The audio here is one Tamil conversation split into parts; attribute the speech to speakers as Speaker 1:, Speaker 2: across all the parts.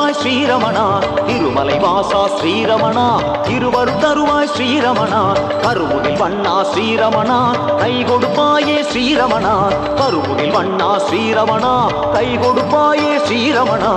Speaker 1: தருவாய் ஸ்ரீரமணா திருமலை வாசா ஸ்ரீரமணா இருவரும் தருவாய் ஸ்ரீரமணா கருமுகில் வண்ணா ஸ்ரீரமணா கை கொடுப்பாயே ஸ்ரீரமணா கருமுகில் வண்ணா ஸ்ரீரமணா கை கொடுப்பாயே ஸ்ரீரமணா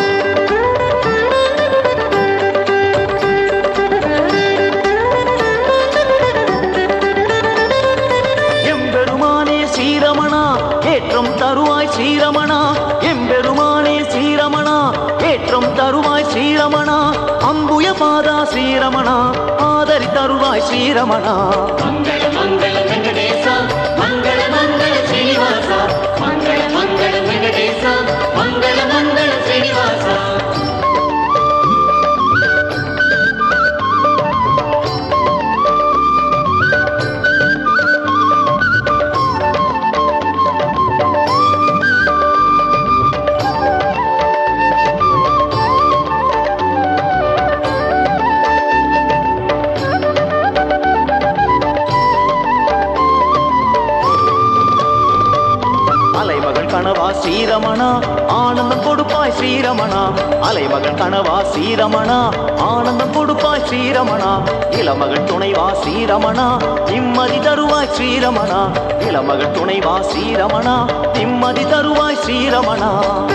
Speaker 1: எம்பெருமானே ஸ்ரீரமணா ஏற்றம் தருவாய் ஸ்ரீரமணா எம்பெருமானே ஸ்ரீரமணா ஏற்றம் தருவாய் ஸ்ரீரமணா அம்புய பாதா ஸ்ரீரமணா ஆதரி தருவாய் ஸ்ரீரமணா
Speaker 2: மங்கள மங்கள வெங்கடேச மங்கள மங்கள ஸ்ரீனிவாச மங்கள மங்கள வெங்கடேச மங்கள மங்கள ஸ்ரீனிவாச
Speaker 1: அலைமகள் கனவா ஸ்ரீரமணா ஆனந்தம் கொடுப்பாய் ஸ்ரீரமணா அலைமகள் கனவா ஸ்ரீரமணா ஆனந்தம் கொடுப்பாய் ஸ்ரீரமணா இளமகள் துணைவா ஸ்ரீரமணா நிம்மதி தருவாய் ஸ்ரீரமணா இளமகள் துணைவா ஸ்ரீரமணா நிம்மதி தருவாய் ஸ்ரீரமணா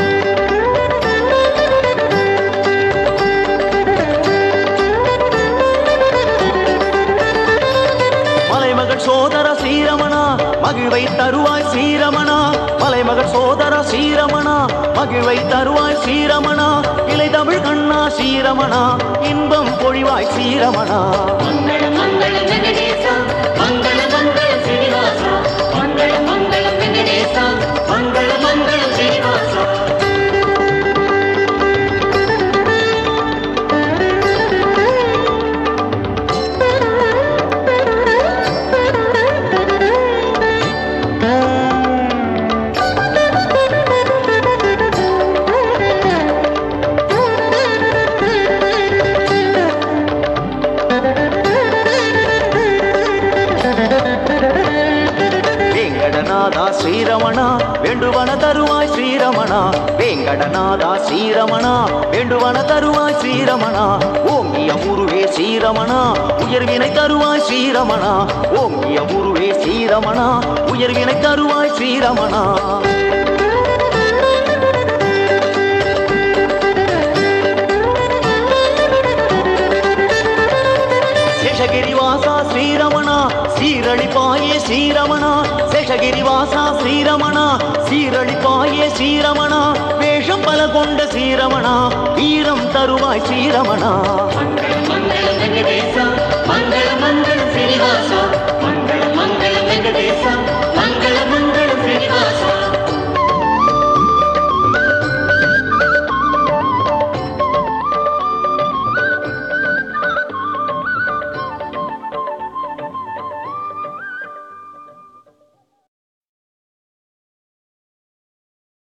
Speaker 1: மலைமகள் சோதர ஸ்ரீரமணா மகிழ்வை தருவாய் ஸ்ரீரமணா மலைமகள் சோதர ஸ்ரீரமணா மகிழ்வை தருவாய் ஸ்ரீரமணா இலை தமிழ் கண்ணா ஸ்ரீரமணா இன்பம் பொழிவாய் ஸ்ரீரமணா
Speaker 2: மங்கள மங்கள வெங்கடேச மங்கள மங்கள ஸ்ரீனிவாச மங்கள மங்கள வெங்கடேச மங்கள மங்கள ஸ்ரீனிவாச
Speaker 1: வேங்கடநாதா ஸ்ரீரமணா வேண்டுவன தருவாய் ஸ்ரீரமணா வேங்கடநாதா ஸ்ரீரமணா வேண்டுவன தருவாய் ஸ்ரீரமணா ஓங்கிய முருவே ஸ்ரீரமணா உயர்வினை தருவாய் ஸ்ரீரமணா ஓங்கிய முருவே ஸ்ரீரமணா உயர்வினை தருவாய் ஸ்ரீரமணா சேஷகிரிவாசா ஸ்ரீரமணா சீரழிப்பாயே ஸ்ரீரமணா சேஷகிரிவாசா ஸ்ரீரமணா சீரழிப்பாயே ஸ்ரீரமணா வேஷம் பல கொண்ட ஸ்ரீரமணா வீரம் தருவாய் ஸ்ரீரமணா
Speaker 2: மங்கள மங்கள வெங்கடேச மங்கள மங்கள ஸ்ரீனிவாச மங்கள மங்கள வெங்கடேச